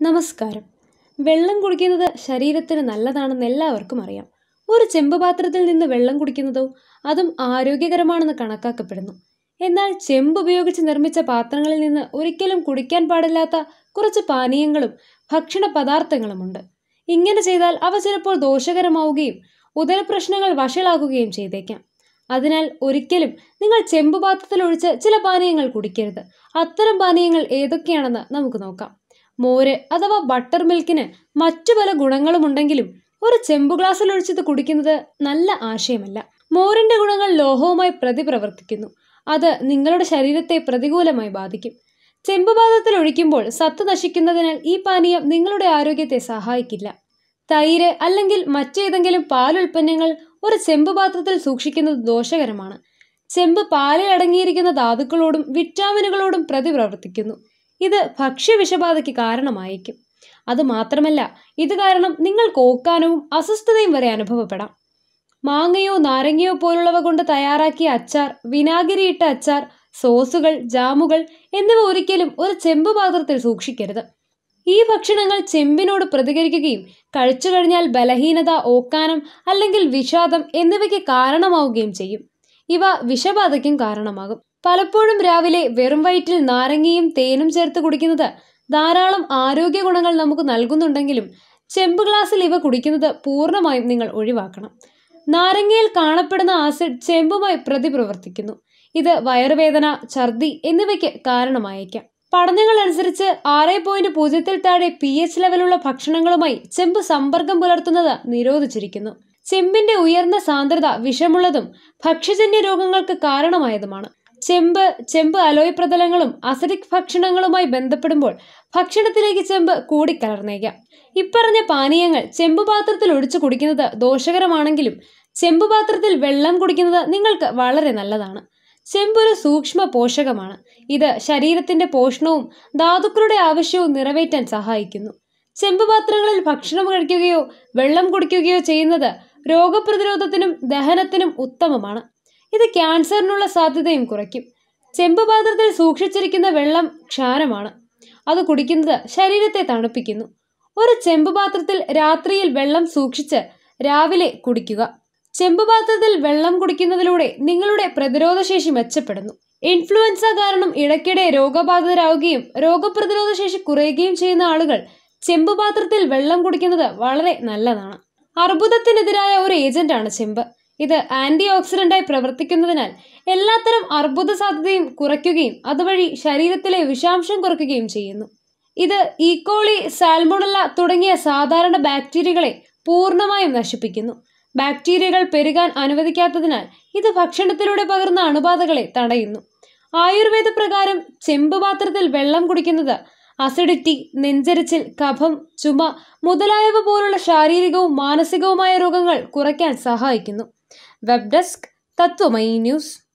നമസ്കാരം വെള്ളം കുടിക്കുന്നത് ശരീരത്തിന് നല്ലതാണെന്ന് എല്ലാവർക്കും അറിയാം ഒരു ചെമ്പ് പാത്രത്തിൽ നിന്ന് വെള്ളം കുടിക്കുന്നതോ അതും ആരോഗ്യകരമാണെന്ന് കണക്കാക്കപ്പെടുന്നു എന്നാൽ ചെമ്പ് ഉപയോഗിച്ച് നിർമ്മിച്ച പാത്രങ്ങളിൽ നിന്ന് ഒരിക്കലും കുടിക്കാൻ പാടില്ലാത്ത കുറച്ച് പാനീയങ്ങളും ഭക്ഷണ പദാർത്ഥങ്ങളുമുണ്ട് ഇങ്ങനെ ചെയ്താൽ അവ ചിലപ്പോൾ ദോഷകരമാവുകയും ഉദരപ്രശ്നങ്ങൾ വഷളാകുകയും ചെയ്തേക്കാം അതിനാൽ ഒരിക്കലും നിങ്ങൾ ചെമ്പ് പാത്രത്തിൽ ഒഴിച്ച് ചില പാനീയങ്ങൾ കുടിക്കരുത് അത്തരം പാനീയങ്ങൾ ഏതൊക്കെയാണെന്ന് നമുക്ക് നോക്കാം മോര് അഥവാ ബട്ടർ മിൽക്കിന് മറ്റു പല ഗുണങ്ങളുമുണ്ടെങ്കിലും ഒരു ചെമ്പു ഗ്ലാസ്സിൽ ഒഴിച്ചത് കുടിക്കുന്നത് നല്ല ആശയമല്ല മോരിന്റെ ഗുണങ്ങൾ ലോഹവുമായി പ്രതിപ്രവർത്തിക്കുന്നു അത് നിങ്ങളുടെ ശരീരത്തെ പ്രതികൂലമായി ബാധിക്കും ചെമ്പ് പാത്രത്തിൽ ഒഴിക്കുമ്പോൾ സത്ത് നശിക്കുന്നതിനാൽ ഈ പാനീയം നിങ്ങളുടെ ആരോഗ്യത്തെ സഹായിക്കില്ല തൈര് അല്ലെങ്കിൽ മറ്റേതെങ്കിലും പാലുൽപ്പന്നങ്ങൾ ഒരു ചെമ്പ് പാത്രത്തിൽ സൂക്ഷിക്കുന്നത് ദോഷകരമാണ് ചെമ്പ് പാലിൽ അടങ്ങിയിരിക്കുന്ന ധാതുക്കളോടും വിറ്റാമിനുകളോടും പ്രതിപ്രവർത്തിക്കുന്നു ഇത് ഭക്ഷ്യവിഷബാധയ്ക്ക് കാരണമായേക്കും അതുമാത്രമല്ല ഇത് കാരണം നിങ്ങൾക്ക് ഓക്കാനവും അസ്വസ്ഥതയും വരെ അനുഭവപ്പെടാം മാങ്ങയോ നാരങ്ങയോ പോലുള്ളവ കൊണ്ട് തയ്യാറാക്കിയ അച്ചാർ വിനാഗിരിയിട്ട അച്ചാർ സോസുകൾ ജാമുകൾ എന്നിവ ഒരിക്കലും ഒരു ചെമ്പ് പാത്രത്തിൽ സൂക്ഷിക്കരുത് ഈ ഭക്ഷണങ്ങൾ ചെമ്പിനോട് പ്രതികരിക്കുകയും കഴിച്ചു കഴിഞ്ഞാൽ ബലഹീനത ഓക്കാനം അല്ലെങ്കിൽ വിഷാദം എന്നിവയ്ക്ക് കാരണമാവുകയും ചെയ്യും ഇവ വിഷബാധയ്ക്കും കാരണമാകും പലപ്പോഴും രാവിലെ വെറും വയറ്റിൽ നാരങ്ങയും തേനും ചേർത്ത് കുടിക്കുന്നത് ധാരാളം ആരോഗ്യ ഗുണങ്ങൾ നമുക്ക് നൽകുന്നുണ്ടെങ്കിലും ചെമ്പ് ഗ്ലാസ്സിൽ ഇവ കുടിക്കുന്നത് പൂർണ്ണമായും നിങ്ങൾ ഒഴിവാക്കണം നാരങ്ങയിൽ കാണപ്പെടുന്ന ആസിഡ് ചെമ്പുമായി പ്രതിപ്രവർത്തിക്കുന്നു ഇത് വയറുവേദന ഛർദി എന്നിവയ്ക്ക് കാരണമായേക്കാം പഠനങ്ങൾ അനുസരിച്ച് ആറ് പോയിന്റ് പൂജ്യത്തിൽ താഴെ പി എച്ച് ലെവലുള്ള ഭക്ഷണങ്ങളുമായി ചെമ്പ് സമ്പർക്കം പുലർത്തുന്നത് നിരോധിച്ചിരിക്കുന്നു ചെമ്പിന്റെ ഉയർന്ന സാന്ദ്രത വിഷമുള്ളതും ഭക്ഷ്യജന്യ രോഗങ്ങൾക്ക് കാരണമായതുമാണ് ചെമ്പ് ചെമ്പ് അലോയ് പ്രതലങ്ങളും അസിഡിക് ഭക്ഷണങ്ങളുമായി ബന്ധപ്പെടുമ്പോൾ ഭക്ഷണത്തിലേക്ക് ചെമ്പ് കൂടിക്കലർന്നേക്കാം ഇപ്പറഞ്ഞ പാനീയങ്ങൾ ചെമ്പ് പാത്രത്തിൽ ഒഴിച്ചു കുടിക്കുന്നത് ദോഷകരമാണെങ്കിലും ചെമ്പ് പാത്രത്തിൽ വെള്ളം കുടിക്കുന്നത് നിങ്ങൾക്ക് വളരെ നല്ലതാണ് ചെമ്പ് ഒരു സൂക്ഷ്മ പോഷകമാണ് ഇത് ശരീരത്തിന്റെ പോഷണവും ധാതുക്കളുടെ ആവശ്യവും നിറവേറ്റാൻ സഹായിക്കുന്നു ചെമ്പ് പാത്രങ്ങളിൽ ഭക്ഷണം കഴിക്കുകയോ വെള്ളം കുടിക്കുകയോ ചെയ്യുന്നത് രോഗപ്രതിരോധത്തിനും ദഹനത്തിനും ഉത്തമമാണ് ഇത് ക്യാൻസറിനുള്ള സാധ്യതയും കുറയ്ക്കും ചെമ്പ് പാത്രത്തിൽ സൂക്ഷിച്ചിരിക്കുന്ന വെള്ളം ക്ഷാരമാണ് അത് കുടിക്കുന്നത് ശരീരത്തെ തണുപ്പിക്കുന്നു ഒരു ചെമ്പ് പാത്രത്തിൽ രാത്രിയിൽ വെള്ളം സൂക്ഷിച്ച് രാവിലെ കുടിക്കുക ചെമ്പ് പാത്രത്തിൽ വെള്ളം കുടിക്കുന്നതിലൂടെ നിങ്ങളുടെ പ്രതിരോധശേഷി മെച്ചപ്പെടുന്നു ഇൻഫ്ലുവൻസ കാരണം ഇടയ്ക്കിടെ രോഗബാധിതരാവുകയും രോഗപ്രതിരോധ ശേഷി കുറയുകയും ചെയ്യുന്ന ആളുകൾ ചെമ്പ് പാത്രത്തിൽ വെള്ളം കുടിക്കുന്നത് വളരെ നല്ലതാണ് അർബുദത്തിനെതിരായ ഒരു ഏജന്റാണ് ചെമ്പ് ഇത് ആന്റി ഓക്സിഡന്റായി പ്രവർത്തിക്കുന്നതിനാൽ എല്ലാത്തരം അർബുദ സാധ്യതയും കുറയ്ക്കുകയും അതുവഴി ശരീരത്തിലെ വിഷാംശം കുറയ്ക്കുകയും ചെയ്യുന്നു ഇത് ഈക്കോളി സാൽമോണല്ല തുടങ്ങിയ സാധാരണ ബാക്ടീരിയകളെ പൂർണ്ണമായും നശിപ്പിക്കുന്നു ബാക്ടീരിയകൾ പെരുകാൻ അനുവദിക്കാത്തതിനാൽ ഇത് ഭക്ഷണത്തിലൂടെ പകർന്ന അണുബാധകളെ തടയുന്നു ആയുർവേദ പ്രകാരം ചെമ്പ് പാത്രത്തിൽ വെള്ളം കുടിക്കുന്നത് അസിഡിറ്റി നെഞ്ചരിച്ചിൽ കഫം ചുമ മുതലായവ പോലുള്ള ശാരീരികവും മാനസികവുമായ രോഗങ്ങൾ കുറയ്ക്കാൻ സഹായിക്കുന്നു വെബ് ഡെസ്ക് തത്വമയി ന്യൂസ്